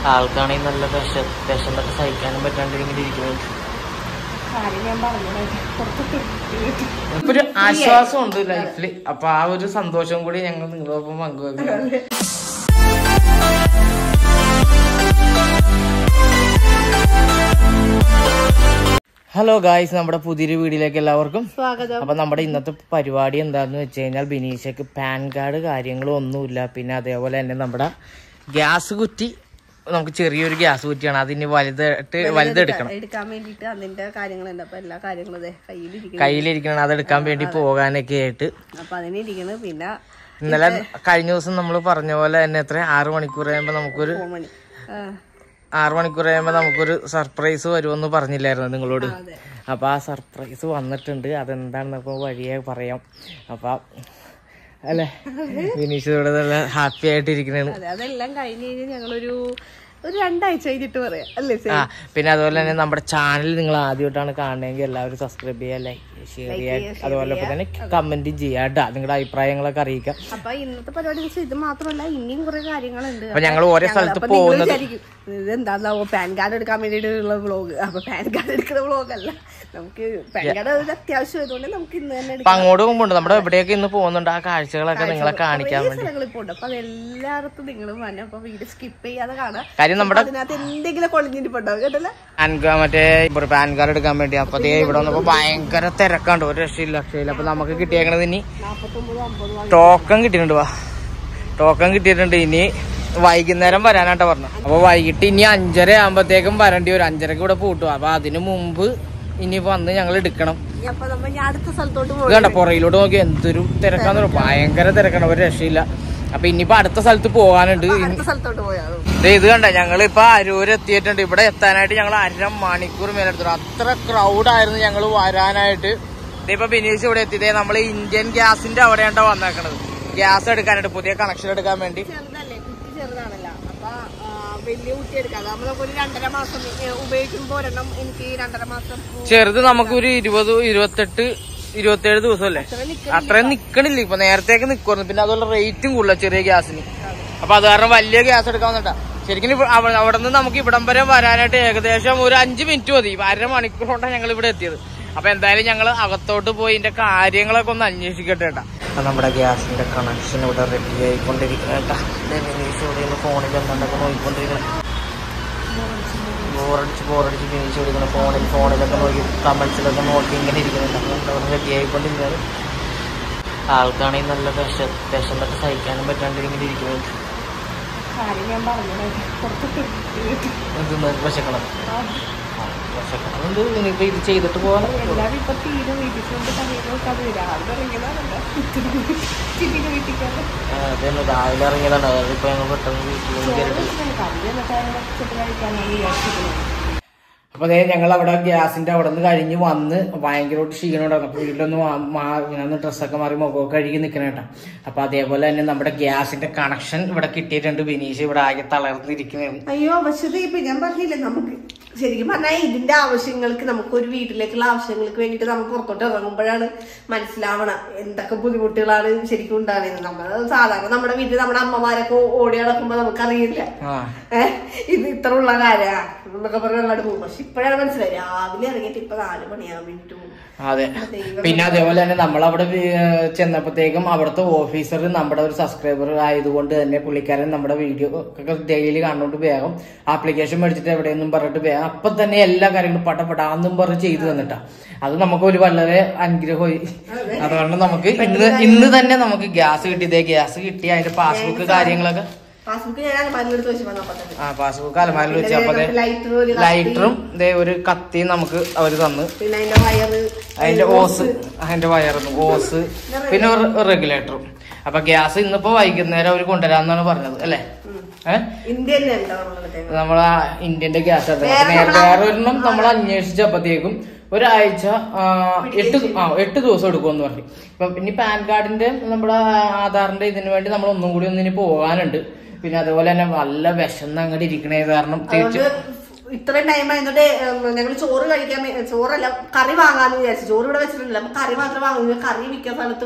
ആൾക്കാണെങ്കിൽ നല്ല വിഷ വിഷമൊക്കെ സഹിക്കാനും പറ്റാണ്ട് ഇങ്ങനെ ഇരിക്കുന്നത് കാര്യം ഞാൻ പറഞ്ഞത് കുറച്ച് ഇപ്പൊ ഒരു ആശ്വാസം ഉണ്ട് ലൈഫിൽ അപ്പൊ ആ ഒരു സന്തോഷം കൂടി ഞങ്ങൾ നിങ്ങളോടൊപ്പം പങ്കുവെക്കുന്നു ഹലോ ഗായ്സ് നമ്മുടെ പുതിയൊരു വീഡിയോയിലേക്ക് എല്ലാവർക്കും സ്വാഗതം അപ്പൊ നമ്മുടെ ഇന്നത്തെ പരിപാടി എന്താന്ന് വെച്ച് കഴിഞ്ഞാൽ ബിനീഷയ്ക്ക് പാൻ കാർഡ് കാര്യങ്ങളും ഒന്നുമില്ല പിന്നെ അതേപോലെ തന്നെ നമ്മുടെ ഗ്യാസ് കുറ്റി നമുക്ക് ചെറിയൊരു ഗ്യാസ് കുറ്റിയാണ് അതിന് വലുതായിട്ട് വലുതെടുക്കണം എടുക്കാൻ വേണ്ടിട്ട് അതിന്റെ കാര്യങ്ങളുണ്ട് അപ്പൊ എല്ലാ കാര്യങ്ങളും ഇതേ കയ്യിലിരിക്കുന്നു കയ്യിലിരിക്കണം അതെടുക്കാൻ വേണ്ടി പോകാനൊക്കെ ആയിട്ട് അപ്പൊ അതിനിരിക്കുന്നു പിന്നെ ഇന്നലെ കഴിഞ്ഞ ദിവസം നമ്മൾ പറഞ്ഞ പോലെ തന്നെ എത്ര ആറു മണിക്കൂർ കഴിയുമ്പോൾ നമുക്കൊരു ഫോൺ മണി ആ, ആറു മണിക്കൂർ കഴിയുമ്പോൾ നമുക്കൊരു സർപ്രൈസ് വരുമെന്ന് പറഞ്ഞില്ലായിരുന്നു നിങ്ങളോട് അതെ അപ്പൊ ആ സർപ്രൈസ് വന്നിട്ടുണ്ട് അതെന്താണെന്ന് ഇപ്പൊ വഴിയെ പറയാം അപ്പൊ അല്ലേ വിനീഷ് ഇവിടെ നല്ല ഹാപ്പി ആയിട്ടിരിക്കണേണ് അതെ അതെല്ലാം കഴിഞ്ഞ് കഴിഞ്ഞ് ഞങ്ങളൊരു ഒരു രണ്ടാഴ്ച കഴിഞ്ഞിട്ട് പറയാം അല്ലേ ആ പിന്നെ അതുപോലെ തന്നെ നമ്മുടെ ചാനൽ നിങ്ങൾ ആദ്യമായിട്ടാണ് കാണണമെങ്കിൽ എല്ലാവരും സബ്സ്ക്രൈബ് ചെയ്യുക ലൈക്ക് ഷെയർ ചെയ്യുക അതുപോലെ തന്നെ കമന്റും ചെയ്യുക കേട്ടോ നിങ്ങളുടെ അഭിപ്രായങ്ങളൊക്കെ അറിയിക്കാം അപ്പൊ ഇന്നത്തെ പരിപാടി എന്ന് വെച്ചാൽ ഇത് മാത്രമല്ല ഇനിയും കുറെ കാര്യങ്ങളുണ്ട് അപ്പൊ ഞങ്ങൾ ഓരോ സ്ഥലത്ത് അപ്പൊ നിങ്ങൾ പോകുന്നത് വിചാരിക്കും ഇത് എന്താണാവോ പാൻ കാർഡ് എടുക്കാൻ വേണ്ടിയിട്ടുള്ള വ്ളോഗ് അപ്പൊ പാൻ കാർഡ് എടുക്കുന്ന വ്ളോഗ് അല്ല നമുക്ക് പാൻ കാർഡ് ഒരു അത്യാവശ്യം ആയതുകൊണ്ട് നമുക്ക് ഇന്ന് തന്നെ അപ്പൊ എടുക്കാം അങ്ങോട്ട് പോകുമ്പോൾ നമ്മുടെ എവിടെയൊക്കെ ഇന്ന് പോകുന്നുണ്ട് ആ കാഴ്ചകളൊക്കെ നിങ്ങളെ കാണിക്കാൻ കുറേ വേണ്ടി സ്ഥലങ്ങളിൽ പോണ്ട് അപ്പൊ അത് എല്ലായിടത്തും നിങ്ങൾ വന്നെ അപ്പൊ വീഡിയോ സ്കിപ്പ് ചെയ്യാതെ കാണാം കാര്യം നമ്മുടെ അതിനകത്ത് എന്തെങ്കിലും കൊളിഞ്ഞിട്ടുണ്ടാവും കേട്ടല്ലേ പാൻ കാ- മറ്റേ ഇവിടെ പാൻ കാർഡ് എടുക്കാൻ വേണ്ടി അപ്പൊ ദേ ഇവിടെ വന്നപ്പോ ഭയങ്കര തിരക്കാണ്ട് ഒരു രക്ഷയില്ല രക്ഷയില്ല അപ്പൊ നമുക്ക് കിട്ടിയേക്കണത് ഇനി നാപ്പത്തൊമ്പത് അമ്പത് ടോക്കൺ കിട്ടിയിട്ടുണ്ട് വാ ടോക്കൺ കിട്ടിയിട്ടുണ്ട് ഇനി വൈകുന്നേരം വരാനാട്ടാ പറഞ്ഞു അപ്പൊ വൈകിട്ട് ഇനി അഞ്ചര ആകുമ്പോഴത്തേക്കും വരേണ്ടി വരും അഞ്ചരക്ക് ഇവിടെ പൂട്ടും അപ്പൊ അതിനു മുമ്പ് ഇനി വന്ന് ഞങ്ങൾ എടുക്കണം ഇനി അപ്പൊ നമ്മ ഞാൻ അടുത്ത സ്ഥലത്തോട്ട് ഇത് പോകും കണ്ട പുറയിലോട്ട് നോക്കി എന്തൊരു തിരക്കാന്ന് പറയുക ഭയങ്കര തിരക്കാണ് ഒരു രക്ഷയില്ല അപ്പൊ ഇനിയിപ്പോ അടുത്ത സ്ഥലത്ത് പോകാനുണ്ട് അടുത്ത സ്ഥലത്തോട്ട് പോയാലോ ദേ ഇത് കണ്ട ഞങ്ങൾ ഇപ്പൊ അരൂര് എത്തിയിട്ടുണ്ട് ഇവിടെ എത്താനായിട്ട് ഞങ്ങൾ അര മണിക്കൂർ മേലെടുത്തു അത്ര ക്രൗഡ് ആയിരുന്നു ഞങ്ങൾ വരാനായിട്ട് ദേ ഇപ്പൊ ബിനീഷ് ഇവിടെ എത്തിയതേ നമ്മൾ ഇന്ത്യൻ ഗ്യാസിന്റെ അവിടെയാണ്ടോ വന്നേക്കണത് ഗ്യാസ് എടുക്കാനായിട്ട് പുതിയ കണക്ഷൻ എടുക്കാൻ വേണ്ടി ചെറുതല്ലേ കുട്ടി ചെറുതാണല്ലോ അപ്പൊ ആ, വലിയ കുട്ടി എടുക്കാം അതാകുമ്പോ നമുക്ക് ഒരു രണ്ടര മാസം ഏ, ഉപയോഗിക്കുമ്പോ ഒരെണ്ണം എനിക്ക് രണ്ടര മാസം ചെറുത് നമുക്കൊരു ഇരുപത് ഇരുപത്തെട്ട് ഇരുപത്തേഴ് ദിവസമല്ലേ ഇത്ര നിക്ക അത്രയും നിക്കണില്ല ഇപ്പൊ നേരത്തേക്ക് നിക്കുവായിരുന്നു പിന്നെ അതുപോലെ റേറ്റും കൂടുതല ചെറിയ ഗ്യാസിന് അപ്പൊ അത് കാരണം വലിയ ഗ്യാസ് എടുക്കാൻ വന്നിട്ടാ ശരിക്കും ഇവ- അവ- അവിടെ നിന്ന് നമുക്ക് ഇവിടം വരെ വരാനായിട്ട് ഏകദേശം ഒരു അഞ്ച് മിനിറ്റ് മതി ഇപ്പൊ അര മണിക്കൂർ കൊണ്ടാണ് ഞങ്ങൾ ഇവിടെ എത്തിയത് അപ്പൊ എന്തായാലും ഞങ്ങൾ അകത്തോട്ട് പോയി ഇതിന്റെ കാര്യങ്ങളൊക്കെ ഒന്ന് അന്വേഷിക്കട്ടെ കേട്ടാ നമ്മുടെ ഗ്യാസിന്റെ കണക്ഷൻ ഇവിടെ റെഡി ആയിക്കൊണ്ടിരിക്കുന്ന കേട്ടാ ഫോണിൽ എന്തൊക്കെ നോക്കിക്കൊണ്ടിരിക്കണം ബോറടിച്ച് ബോറടിച്ച് ഫിനിഷ് കൊടുക്കണം ഫോണിൽ ഫോണിലൊക്കെ നോക്കി കമൻസിലൊക്കെ നോക്കി ഇങ്ങനെ ഇരിക്കുന്നുണ്ട് അപ്പോൾ അവിടെ റെഡി ആയിക്കൊണ്ടിരുന്നത് ആൾക്കാണെങ്കിൽ നല്ല വിഷ വിഷമൊക്കെ സഹിക്കാനും പറ്റാണ്ട് ഇങ്ങനെ ഇരിക്കുന്നുണ്ട് കാര്യം ഞാൻ പറഞ്ഞത് കുറച്ച് എന്തെന്ന് വിശക്കണം വിശക്കണം എന്ത് ഇനിയിപ്പോൾ ഇത് ചെയ്തിട്ട് പോകാൻ എല്ലാരും ഇപ്പൊ തീരെ വീട്ടിക്കൊണ്ട് കാര്യങ്ങളൊക്കെ അത് രാവിലെ ഇറങ്ങിയതാണല്ലോ ചിട്ടിക്ക് വീട്ടിൽ കയറി അതന്നെ രാവിലെ ഇറങ്ങിയതാണ് അതിപ്പോൾ ഞങ്ങൾ പെട്ടെന്ന് വീട്ടിൽ നിന്ന് കയറിയിട്ട് കറി എന്നിട്ട് വെച്ചിട്ട് കഴിക്കാനാണ് വിചാരിച്ചിരുന്നത് അപ്പൊ അതെ ഞങ്ങൾ അവിടെ ഗ്യാസിന്റെ അവിടെ നിന്ന് കഴിഞ്ഞ് വന്ന് ഭയങ്കരമായിട്ട് ക്ഷീണമുണ്ടായിരുന്നു അപ്പൊ വീട്ടിലൊന്ന് മാ- മാ- ഇങ്ങനെ ഡ്രസ്സൊക്കെ മാറി മുഖമൊക്കെ കഴുകി നിൽക്കണം കേട്ടോ അപ്പൊ അതേപോലെ തന്നെ നമ്മുടെ ഗ്യാസിന്റെ കണക്ഷൻ ഇവിടെ കിട്ടിയിട്ടുണ്ട് ബിനീഷ് ഇവിടെ ആകെ തളർന്നിരിക്കുന്നു അയ്യോ അവശ്യത ഇപ്പൊ ഞാൻ പറഞ്ഞില്ലേ നമുക്ക് ശരിക്കും പറഞ്ഞാൽ ഇതിന്റെ ആവശ്യങ്ങൾക്ക് നമുക്ക് ഒരു വീട്ടിലേക്കുള്ള ആവശ്യങ്ങൾക്ക് വേണ്ടിയിട്ട് നമുക്ക് പുറത്തോട്ട് ഇറങ്ങുമ്പോഴാണ് മനസ്സിലാവണം എന്തൊക്കെ ബുദ്ധിമുട്ടുകളാണ് ശരിക്കും ഉണ്ടാകുന്നത് നമ്മൾ സാധാരണ നമ്മുടെ വീട്ടിൽ നമ്മുടെ അമ്മമാരൊക്കെ ഓടി നടക്കുമ്പോ നമുക്കറിയില്ല ആ ഏഹ് ഇത് ഇത്ര ഉള്ള കാര്യ എന്നൊക്കെ പറഞ്ഞ് അങ്ങോട്ട് പോകും പക്ഷെ ഇപ്പോഴാണ് മനസ്സിലായി രാവിലെ ഇറങ്ങിയിട്ട് ഇപ്പൊ നാല് മണിയാകാൻ വേണ്ടിട്ട് പോകും അതെ പിന്നെ അതേപോലെ തന്നെ നമ്മളവിടെ വി- ചെന്നപ്പോഴത്തേക്കും അവിടുത്തെ ഓഫീസർ നമ്മുടെ ഒരു സബ്സ്ക്രൈബർ ആയതുകൊണ്ട് തന്നെ പുള്ളിക്കാരൻ നമ്മുടെ വീഡിയോ ഒക്കെ ഡെയിലി കണ്ടുകൊണ്ട് വേഗം ആപ്ലിക്കേഷൻ മേടിച്ചിട്ട് എവിടെയെന്നും പറഞ്ഞിട്ട് വേഗം അപ്പൊ തന്നെ എല്ലാ കാര്യങ്ങളും പട്ടപ്പെടാന്നും പറഞ്ഞ് ചെയ്തു തന്നിട്ടാ അത് നമുക്ക് ഒരു വളരെ അനുഗ്രഹമായി അതുകൊണ്ട് നമുക്ക് ഇന്ന് ഇന്ന് തന്നെ നമുക്ക് ഗ്യാസ് കിട്ടിയതേ ഗ്യാസ് കിട്ടി അതിന്റെ പാസ്ബുക്ക് കാര്യങ്ങളൊക്കെ പാസ്ബുക്ക് ഞാൻ അലമാരിലെടുത്ത് വെച്ച് വന്നപ്പോ തന്നെ ആ പാസ്ബുക്ക് അലമാരിൽ വെച്ച് അപ്പൊ ദേ ലൈറ്റർ ഒരു ലൈറ്ററും ദേ ഒരു കത്തിയും നമുക്ക് അവര് തന്ന് പിന്നെ അതിന്റെ വയറ് അതിന്റെ ഓസ് അതിന്റെ വയറും ഓസ് പിന്നെ ഒരു റെഗുലേറ്ററും അപ്പൊ ഗ്യാസ് ഇന്നിപ്പോ വൈകുന്നേരം അവര് കൊണ്ടുവരാന്നാണ് പറഞ്ഞത് അല്ലേ ഏഹ് ഇന്ത്യൻ ഉണ്ടോ മറ്റേ നമ്മളെ ഇന്ത്യന്റെ ഗ്യാസ് നേരത്തെ വേറെ ഒരെണ്ണം നമ്മൾ അന്വേഷിച്ചപ്പോഴത്തേക്കും ഒരാഴ്ച ആ, എട്ട് ആ എട്ട് ദിവസം എടുക്കുമെന്ന് പറഞ്ഞു ഇപ്പൊ ഇനി പാൻ കാർഡിന്റെ നമ്മുടെ ആധാറിന്റെ ഇതിനു വേണ്ടി നമ്മൾ ഒന്നും കൂടി ഒന്നിന് പോകാനുണ്ട് പിന്നെ അതുപോലെ തന്നെ നല്ല വിശന്ന് അങ്ങോട്ട് ഇരിക്കണേ കാരണം തിരിച്ച് അതുകൊണ്ട് ഇത്രയും ടൈം ആയതുകൊണ്ട് ഞങ്ങൾ ചോറ് കഴിക്കാൻ വേ- ചോറല്ല കറി വാങ്ങാന്ന് വിചാരിച്ചു ചോറ് ഇവിടെ വെച്ചിട്ടില്ല അപ്പൊ കറി മാത്രം വാങ്ങുന്നു കറി മിക്ക സ്ഥലത്തും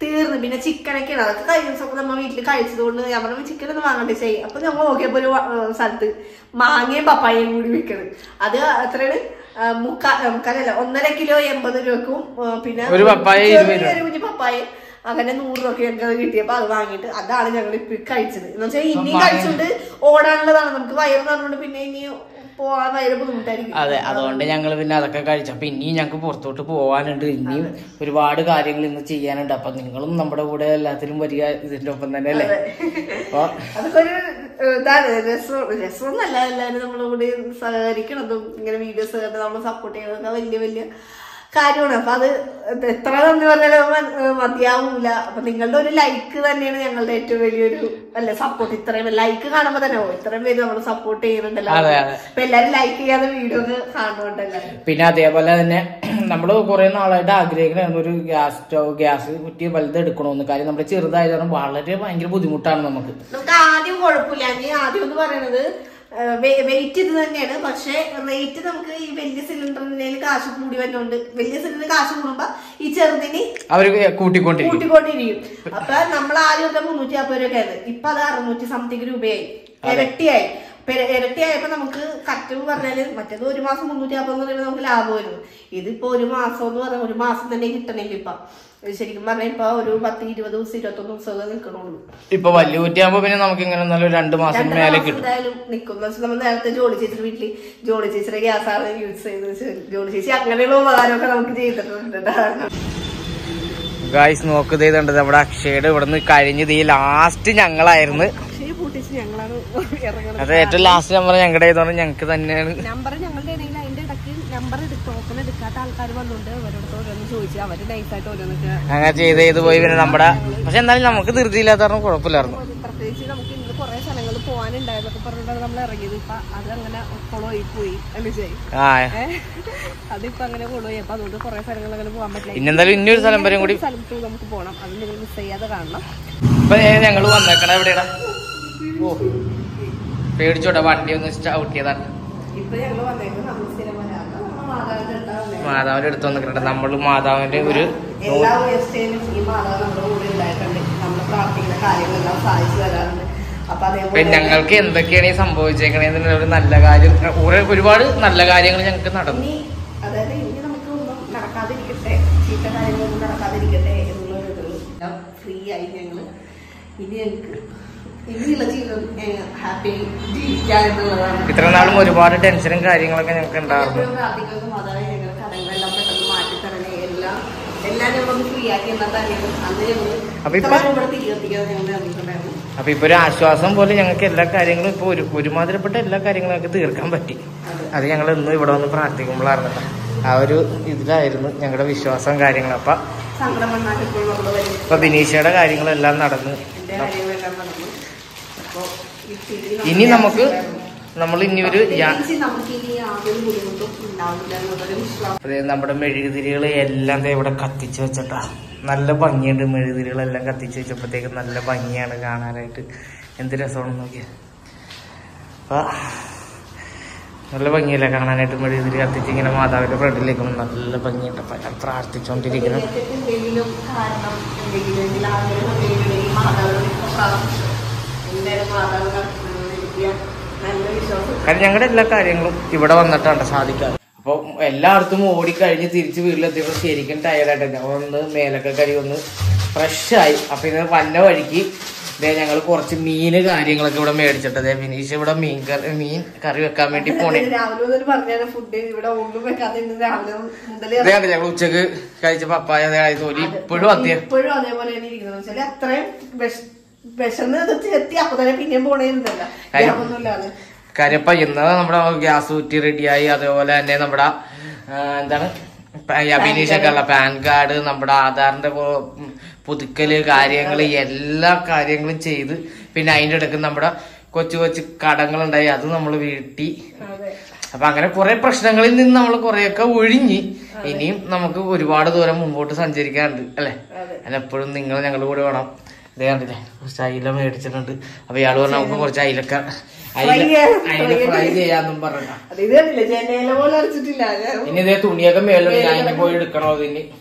തീർന്നു പിന്നെ ചിക്കനൊക്കെയാണ് അതൊക്കെ കഴിഞ്ഞ ദിവസം നമ്മ വീട്ടിൽ കഴിച്ചത് കൊണ്ട് ഞാൻ പറഞ്ഞു ചിക്കൻ ഒന്ന് വാങ്ങണ്ടേ ചെയ്യും അപ്പൊ ഞങ്ങൾ നോക്കിയപ്പോ ഒരു വ- ഏർ സ്ഥലത്ത് മാങ്ങയും പപ്പായയും കൂടി വിൽക്കണ് അത് എത്രയാണ് ആ, മുക്കാ ആ, മുക്കാലല്ല ഒന്നര കിലോ എൺപത് രൂപക്കും ആ, പിന്നെ ഒരു പപ്പായ ഇരുപത് രൂപ. ചെറിയൊരു കുഞ്ഞു പപ്പായ അങ്ങനെ നൂറ് രൂപ ഞങ്ങൾക്ക് അത് കിട്ടിയപ്പോ അത് വാങ്ങിയിട്ട് അതാണ് ഞങ്ങൾ ഇപ്പൊ കഴിച്ചത് എന്ന് വെച്ചാൽ ഇനിയും കഴിച്ചുകൊണ്ട് ഓടാനുള്ളതാണ് നമുക്ക് വയറ് നിറഞ്ഞുകൊണ്ട് പിന്നെ ഇനി പോവാൻ ഭയങ്കര ബുദ്ധിമുട്ടായിരിക്കും അതെ അതുകൊണ്ട് ഞങ്ങൾ പിന്നെ അതൊക്കെ കഴിച്ചു അപ്പൊ ഇനിയും ഞങ്ങൾക്ക് പുറത്തോട്ട് പോകാനുണ്ട് ഇനിയും ഒരുപാട് കാര്യങ്ങൾ ഇന്ന് ചെയ്യാനുണ്ട് അപ്പൊ നിങ്ങളും നമ്മുടെ കൂടെ എല്ലാത്തിലും വരിക ഇതിന്റെ ഒപ്പം തന്നെ അല്ലേ അപ്പൊ അതൊക്കെ ഒരു ഏഹ്, ഇതാണ് രസം രസമൊന്നല്ല എല്ലാവരും നമ്മുടെ കൂടെ സഹകരിക്കണതും ഇങ്ങനെ വീഡിയോസ് കണ്ട് നമ്മൾ സപ്പോർട്ട് ചെയ്യുന്നതൊക്കെ വലിയ വലിയ കാര്യമാണ് അപ്പൊ അത് എത്ര നന്ദി പറഞ്ഞാലും മ- ഏഹ് മതിയാവൂല അപ്പൊ നിങ്ങളുടെ ഒരു ലൈക്ക് തന്നെയാണ് ഞങ്ങളുടെ ഏറ്റവും വലിയൊരു അല്ലെ സപ്പോർട്ട് ഇത്രയും ലൈക്ക് കാണുമ്പോ തന്നെ ഓ ഇത്രയും പേര് നമ്മൾ സപ്പോർട്ട് ചെയ്യുന്നുണ്ടല്ലോ അതെ, അതെ. അപ്പൊ എല്ലാരും ലൈക്ക് ചെയ്യാതെ വീഡിയോ ഒക്കെ കാണുന്നുണ്ടല്ലോ പിന്നെ അതേപോലെ തന്നെ നമ്മൾ കുറെ നാളായിട്ട് ആഗ്രഹിക്കുന്ന ഒരു ഗ്യാസ് സ്റ്റവ് ഗ്യാസ് കുറ്റി വലുത് എടുക്കണമെന്ന് കാര്യം നമ്മുടെ ചെറുതായത് കാരണം വളരെ ഭയങ്കര ബുദ്ധിമുട്ടാണ് നമുക്ക് നമുക്ക് ആദ്യം കുഴപ്പമില്ല ഇനി ആദ്യം എന്ന് പറയുന്നത് വെയിറ്റ് ഇത് തന്നെയാണ് പക്ഷെ റേറ്റ് നമുക്ക് ഈ വലിയ സിലിണ്ടറിന് കാശ് കൂടി വരുന്നുണ്ട് വലിയ സിലിണ്ടറിന് കാശ് കൂടുമ്പോ ഈ ചെറുതിന് അവര് കൂട്ടിക്കൊണ്ടിരിക്കും കൂട്ടിക്കൊണ്ടിരിക്കും അപ്പൊ നമ്മൾ ആദ്യം ഒക്കെ മുന്നൂറ്റി നാൽപ്പത് രൂപയായിരുന്നു ഇപ്പൊ അത് അറുന്നൂറ്റി സംതിങ് രൂപയായി ഇരട്ടിയായി ഇപ്പൊ ഇര- ഇരട്ടിയായപ്പോ നമുക്ക് കറക്റ്റ് പറഞ്ഞാല് മറ്റേത് ഒരു മാസം മുന്നൂറ്റി നാൽപ്പത് എന്ന് പറയുമ്പോൾ നമുക്ക് ലാഭമായിരുന്നു ഇതിപ്പോ ഒരു മാസം എന്ന് പറഞ്ഞാൽ ഒരു മാസം തന്നെ കിട്ടണില്ല ഇപ്പൊ ഇത് ശരിക്കും പറഞ്ഞാൽ ഇപ്പൊ ഒരു പത്ത് ഇരുപത് ദിവസം ഇരുപത്തൊന്ന് ദിവസമൊക്കെ നിൽക്കണുള്ളൂ ഇപ്പൊ വലിയ കുറ്റിയാകുമ്പോ പിന്നെ നമുക്ക് ഇങ്ങനെ എന്നാലും രണ്ടു മാസം രണ്ട് മേലെ മാസം കിട്ടും എന്തായാലും നിൽക്കും എന്ന് വെച്ചാൽ നമ്മൾ നേരത്തെ ജോലി ചേച്ചിയുടെ വീട്ടില് ജോലി ചേച്ചിയുടെ ഗ്യാസ് ആണ് യൂസ് ചെയ്തത് ജോലി ചേച്ചി അങ്ങനെയുള്ള ഉപകാരമൊക്കെ നമുക്ക് ചെയ്തിട്ടുണ്ട് കേട്ടോ. ഗായ്സ് നോക്കുന്നത് ചെയ്തത് നമ്മുടെ അക്ഷയുടെ ഇവിടെ നിന്ന് കഴിഞ്ഞത് ഈ ലാസ്റ്റ് ഞങ്ങളായിരുന്നു അക്ഷയ പൂട്ടിച്ച് ഞങ്ങളാണ് ഇറങ്ങുന്നത് അത് ഏറ്റവും ലാസ്റ്റ് നമ്പർ ഞങ്ങളുടെ ആയതുകൊണ്ട് ഞങ്ങൾക്ക് തന്നെയാണ് നമ്പർ ഞങ്ങളുടെ ഇടയിൽ അതിന്റെ ഇടയ്ക്ക് നമ്പർ ടോക്കൺ എടുക്കാത്ത ആൾക്കാർ വന്നുകൊണ്ട് അവരോട് ഓരോന്ന് ചോദിച്ചു അവര് നൈസായിട്ട് ഓരോന്നൊക്കെ അങ്ങനെ ചെയ്ത് ചെയ്ത് പോയി പിന്നെ നമ്മുടെ പക്ഷെ എന്നാലും നമുക്ക് ധൃതിയില്ലാത്ത കാരണം കുഴപ്പമില്ലായിരുന്നു പ്രത്യേകിച്ച് നമുക്ക് ഇന്ന് കുറെ സ്ഥലങ്ങളിൽ പോകാനുണ്ടായതൊക്കെ പറഞ്ഞിട്ടാണ് നമ്മൾ ഇറങ്ങിയത് ഇപ്പൊ അത് അങ്ങനെ കൊളോയി പോയി അല്ലേ ചെയ്യും ആ അതിപ്പോ അങ്ങനെ കൊളോയി അപ്പൊ അതുകൊണ്ട് കുറെ സ്ഥലങ്ങൾ അങ്ങനെ പോകാൻ പറ്റില്ല പിന്നെന്തായാലും ഇനിയൊരു സ്ഥലം വരെയും കൂടി സ്ഥലത്ത് നമുക്ക് പോകണം അത് നിങ്ങൾ മിസ് ചെയ്യാതെ കാണണം ഇപ്പൊ ഞങ്ങൾ വന്നേക്കണ എവിടെയാ ഓ പേടിച്ചോട്ടെ വണ്ടി ഒന്ന് ചവിട്ടിയതാണ് ഇപ്പൊ ഞങ്ങള് വന്നേക്കുന്നത് നമ്മൾ സ്ഥിരം വരാറുണ്ട് നമ്മൾ മാതാവിന്റെ അടുത്താണ് മാതാവിന്റെ അടുത്ത് വന്നിട്ടുണ്ട് നമ്മൾ മാതാവിന്റെ ഒരു എല്ലാ ഉയർച്ചയിലും ഈ മാതാവ് നമ്മുടെ കൂടെ ഉണ്ടായിട്ടുണ്ട് നമ്മൾ പ്രാർത്ഥിക്കുന്ന കാര്യങ്ങളെല്ലാം സാധിച്ചു തരാറുണ്ട് അപ്പൊ ഇപ്പൊ അതേപോലെ ഞങ്ങൾക്ക് എന്തൊക്കെയാണ് ഈ സംഭവിച്ചേക്കണേന്ന് ഒരു നല്ല കാര്യം കുറെ- ഒരുപാട് നല്ല കാര്യങ്ങൾ ഞങ്ങൾക്ക് നടന്നു ഇനി അതായത് ഇനി നമുക്ക് ഒന്നും നടക്കാതിരിക്കട്ടെ ചീത്ത കാര്യങ്ങളൊന്നും നടക്കാതിരിക്കട്ടെ എന്നുള്ളൊരു ഫ്രീ ആയി ഞങ്ങള് ഇനി ഞങ്ങൾക്ക് ഇനിയുള്ള ജീവിതം ഹാപ്പി ജീവിക്കാൻ എന്നുള്ളതാണ് ഇത്ര നാളും ഒരുപാട് ടെൻഷനും കാര്യങ്ങളൊക്കെ ഞങ്ങൾക്ക് ഉണ്ടായിരുന്നു എപ്പോഴും പ്രാർത്ഥിക്കുന്നത് മാതാവേ ഞങ്ങളുടെ കടങ്ങളെല്ലാം പെട്ടെന്ന് മാറ്റി തരണേ എല്ലാം എല്ലാം ഞങ്ങളൊന്ന് ഫ്രീ ആക്കി എന്നാൽ തന്നെയാണ് അന്ന് ഞങ്ങൾ അപ്പൊ ഇപ്പൊ- ഇവിടെ തിരികെത്തിക്കാൻ ഞങ്ങൾ ഇറങ്ങിയിട്ടുണ്ടായിരുന്നു അപ്പൊ ഇപ്പൊ ഒരു ആശ്വാസം പോലെ ഞങ്ങൾക്ക് എല്ലാ കാര്യങ്ങളും ഇപ്പൊ ഒരു ഒരുമാതിരിപ്പെട്ട എല്ലാ കാര്യങ്ങളും ഞങ്ങൾക്ക് തീർക്കാൻ പറ്റി അത് ഞങ്ങൾ ഇന്ന് ഇവിടെ വന്ന് പ്രാർത്ഥിക്കുമ്പോഴായിരുന്നു കേട്ടോ. ആ ഒരു ഇതിലായിരുന്നു ഞങ്ങളുടെ വിശ്വാസം കാര്യങ്ങളും അപ്പൊ സങ്കടം വന്നാൽ ഇപ്പോൾ നമ്മൾ വരും ഇപ്പൊ ബിനീഷയുടെ കാര്യങ്ങളെല്ലാം നടന്ന് എന്റെ കാര്യങ്ങളെല്ലാം നടന്നു അപ്പൊ ഈ സ്ഥിതി ഇനി നമുക്ക് നമ്മൾ ഇനി ഒരു യാ- പ്രത്യേകിച്ച് നമുക്ക് ഇനി യാതൊരു ബുദ്ധിമുട്ടും ഉണ്ടാവില്ല എന്നുള്ളൊരു വിശ്വാസം അതെ നമ്മുടെ മെഴുകുതിരികൾ എല്ലാം ദേ ഇവിടെ കത്തിച്ച് വെച്ചിട്ടാ നല്ല ഭംഗിയുണ്ട് മെഴുകുതിരികളെല്ലാം കത്തിച്ച് വെച്ചപ്പോഴത്തേക്ക് നല്ല ഭംഗിയാണ് കാണാനായിട്ട് എന്ത് രസമാണെന്ന് നോക്കിയാ അപ്പൊ നല്ല ഭംഗിയല്ലേ കാണാനായിട്ട് മെഴുകുതിരി കത്തിച്ച് ഇങ്ങനെ മാതാവിന്റെ ഫ്രണ്ടിലേക്ക് നല്ല ഭംഗിയുണ്ട് അപ്പൊ ഞാൻ പ്രാർത്ഥിച്ചുകൊണ്ടിരിക്കുന്നു ഇതിനകത്ത് എന്തെങ്കിലും കാരണം എന്തെങ്കിലും എന്തെങ്കിലും ആഗ്രഹം എന്തെങ്കിലും മാതാവിനോട് ഇപ്പൊ പ്രാർത്ഥിച്ചു എന്തായാലും മാതാവ് നടത്തുന്നത് എനിക്ക് നല്ല വിശ്വാസം കാരണം ഞങ്ങളുടെ എല്ലാ കാര്യങ്ങളും ഇവിടെ വന്നിട്ടാണ് സാധിക്കാറ് അപ്പോൾ എല്ലായിടത്തും ഓടിക്കഴിഞ്ഞ് തിരിച്ച് വീട്ടിലെത്തിയപ്പോൾ ശരിക്കും ടയർഡായിട്ട് ഞാൻ ഒന്ന് മേലൊക്കെ കരി ഒന്ന് ഫ്രഷായി അപ്പൊ ഇന്ന് വന്ന വഴിക്ക് ദേ ഞങ്ങൾ കുറച്ച് മീന് കാര്യങ്ങളൊക്കെ ഇവിടെ മേടിച്ചിട്ട് ദേ വിനീഷ് ഇവിടെ മീൻ കറി മീൻ കറി വെക്കാൻ വേണ്ടി പോണേ രാവിലെ മുതൽ പറഞ്ഞാണ് ഫുഡ് ഇവിടെ ഒന്നും വെക്കാതെ ഇന്ന് രാവിലെ മുതലേ അതെ അതെ ഞങ്ങൾ ഉച്ചക്ക് കഴിച്ച പപ്പായ അതേ തോലി ഇപ്പോഴും അത്യ ഇപ്പോഴും അതേപോലെ തന്നെ ഇരിക്കുന്നത് വെച്ചാല് അത്രയും വിഷ- വിശന്ന് ഇത് എത്തി അപ്പൊ തന്നെ പിന്നെയും പോണേന്നില്ല കാര്യം- ഒന്നുമില്ലാതെ കാര്യം ഇപ്പൊ ഇന്ന് നമ്മുടെ ഗ്യാസ് കുറ്റി റെഡിയായി അതേപോലെ തന്നെ നമ്മുടെ ആ, എന്താണ് അഭിനീഷൊക്കെ ഉള്ള പാൻ കാർഡ് നമ്മുടെ ആധാറിന്റെ പോ- ഉം, പുതുക്കല് കാര്യങ്ങള് എല്ലാ കാര്യങ്ങളും ചെയ്ത് പിന്നെ അതിന്റെ ഇടയ്ക്ക് നമ്മുടെ കൊച്ചു കൊച്ചു കടങ്ങളുണ്ടായി അത് നമ്മൾ വീട്ടി അതെ അപ്പൊ അങ്ങനെ കുറെ പ്രശ്നങ്ങളിൽ നിന്ന് നമ്മൾ കുറെയൊക്കെ ഒഴിഞ്ഞ് ഇനിയും നമുക്ക് ഒരുപാട് ദൂരം മുമ്പോട്ട് സഞ്ചരിക്കാനുണ്ട് അല്ലെ അതെ. അതിനെപ്പോഴും നിങ്ങൾ ഞങ്ങളുടെ കൂടെ വേണം ഇതേ കണ്ടില്ലേ കുറച്ച് അയില മേടിച്ചിട്ടുണ്ട് അപ്പൊ ഇയാള് പറഞ്ഞ നമുക്ക് കുറച്ച് അയിലക്ക അയില ചെയ്യാം. അയില ഫ്രൈ ചെയ്യാന്നും പറഞ്ഞ അത് ഇത് കണ്ടില്ലേ ജനേല പോലെ അരച്ചിട്ടില്ല ഞാൻ ഇനി ഇതേ തുണിയൊക്കെ മേലുണ്ട് ഞാൻ ഇനി പോയി എടുക്കണോ ഇതിന്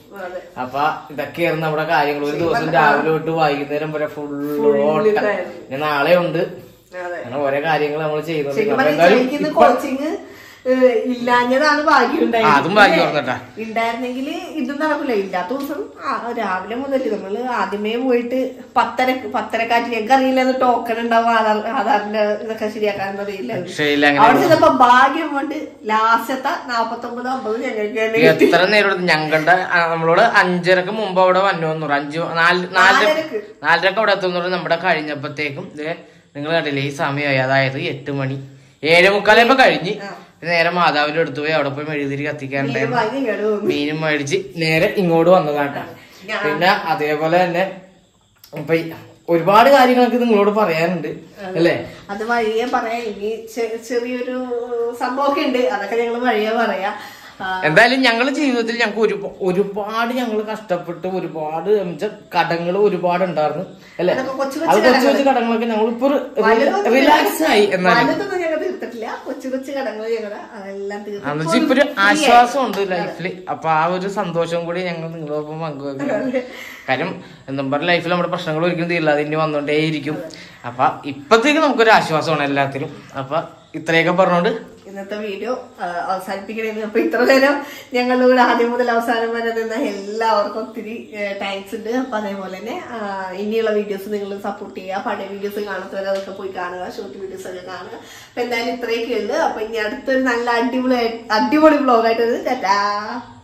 അതെ അപ്പൊ ഇതൊക്കെയായിരുന്നു നമ്മുടെ കാര്യങ്ങൾ ഒരു ദിവസം രാവിലെ തൊട്ട് വൈകുന്നേരം വരെ ഫുള്ള് ഓട്ടം ഇതായിരുന്നു. ഇനി നാളെ ഉണ്ട് അതെ അങ്ങനെ ഓരോ കാര്യങ്ങൾ നമ്മൾ ശരിക്കും ചെയ്തോണ്ടിരിക്കും പറഞ്ഞാൽ എനിക്കിന്ന് കോച്ചിങ് ഇല്ലാഞ്ഞതാണ് ഭാഗ്യം ആ, അതും ഭാഗ്യം ഓർന്നട്ടാ. ഉണ്ടായിരുന്നെങ്കിൽ ഇതും നടക്കില്ല ഇല്ലാത്ത ദിവസം ആ, രാവിലെ മുതൽ നമ്മള് ആദ്യമേ പോയിട്ട് പത്തര പത്തരക്കാറ്റ് ഞങ്ങൾക്ക് അറിയില്ല അത് ടോക്കൺ ഉണ്ടാവും ആധാർ ആധാറിന്റെ ഇതൊക്കെ ശരിയാക്കാൻ അറിയില്ല പക്ഷേ ഇല്ല അങ്ങനെ അവിടെ ചെന്നപ്പോ ഭാഗ്യം കൊണ്ട് ലാസ്റ്റത്തെ നാപ്പത്തൊമ്പത് അമ്പത് ഞങ്ങൾക്ക് തന്നെ കിട്ടി. എത്ര നേരം എടുത്തു? ഞങ്ങളുടെ ആ, നമ്മളോട് അഞ്ചരക്ക് മുമ്പ് അവിടെ വന്നു എന്ന് പറഞ്ഞു അഞ്ചു നാല് നാലര നാലരക്ക്. നാലരക്ക് അവിടെ എത്തുന്നു പറഞ്ഞു നമ്മുടെ കഴിഞ്ഞപ്പോഴത്തേക്കും നിങ്ങൾ കണ്ടില്ലേ ഈ സമയമായി അതായത് എട്ട് മണി ഏഴ് മുക്കാലയപ്പോ കഴിഞ്ഞ് നേരെ മാതാവിന്റെ അടുത്ത് പോയി അവിടെ പോയി മെഴുതിരി കത്തിക്കാനുണ്ടായിരുന്നു ഭാഗ്യം ഇങ്ങോട്ട് വന്നു. മീനും മേടിച്ച് നേരെ ഇങ്ങോട്ട് വന്നതാട്ടാ ഞാൻ- പിന്നെ അതേപോലെ തന്നെ ഇപ്പൊ ഈ ഒരുപാട് കാര്യങ്ങളൊക്കെ നിങ്ങളോട് പറയാനുണ്ട് അല്ലേ അത് വഴിയെ പറയാം ഇനി ചെ- ചെറിയൊരു സംഭവമൊക്കെ ഉണ്ട് അതൊക്കെ ഞങ്ങൾ വഴിയെ പറയാം ആ, എന്തായാലും ഞങ്ങള് ജീവിതത്തിൽ ഞങ്ങൾക്ക് ഒരു ഒരുപാട് ഞങ്ങൾ കഷ്ടപ്പെട്ട് ഒരുപാട് കടങ്ങൾ ഒരുപാട് ഉണ്ടായിരുന്നു അല്ലേ അതൊക്കെ കൊച്ചു അത് കൊച്ചു കൊച്ചു കൊച്ചു കടങ്ങളൊക്കെ ഞങ്ങൾ ഇപ്പൊ വലുതൊന്നും റിലാക്സ് ആയി എന്നാലും വലുതൊന്നും ഞങ്ങൾ തീർത്തിട്ടില്ല കൊച്ചു കൊച്ചു കടങ്ങൾ ഞങ്ങൾ അതെല്ലാം തീർത്ത് എന്നുവെച്ചാൽ ഇപ്പൊ ഒരു ആശ്വാസം ഉണ്ട് ലൈഫിൽ അപ്പൊ ആ ഒരു സന്തോഷം കൂടി ഞങ്ങൾ നിങ്ങളൊപ്പം പങ്കുവെക്കുന്നു കാര്യം എന്താ പറയുക ലൈഫിൽ നമ്മുടെ പ്രശ്നങ്ങൾ ഒരിക്കലും തീരില്ല അതിന് വന്നോണ്ടേയിരിക്കും അപ്പൊ ഇപ്പത്തേക്ക് നമുക്കൊരു ആശ്വാസമാണ് എല്ലാത്തിനും അപ്പൊ ഇത്രയൊക്കെ പറഞ്ഞോണ്ട് ഇന്നത്തെ വീഡിയോ അവസാനിപ്പിക്കണേന്ന് അപ്പൊ ഇത്ര നേരം ഞങ്ങളുടെ കൂടെ ആദ്യം മുതൽ അവസാനം വരെ നിന്ന എല്ലാവർക്കും ഒത്തിരി താങ്ക്സ് ഉണ്ട് അപ്പൊ അതേപോലെ തന്നെ ആ, ഇനിയുള്ള വീഡിയോസ് നിങ്ങൾ സപ്പോർട്ട് ചെയ്യുക പഴയ വീഡിയോസ് കാണാത്തവരെ അതൊക്കെ പോയി കാണുക ഷോർട്ട് വീഡിയോസ് ഒക്കെ കാണുക അപ്പൊ എന്തായാലും ഇത്രയൊക്കെ ഉണ്ട് അപ്പൊ ഇനി അടുത്തൊരു നല്ല അടിപൊളി അടിപൊളി വ്ലോഗായിട്ട് ടാറ്റാ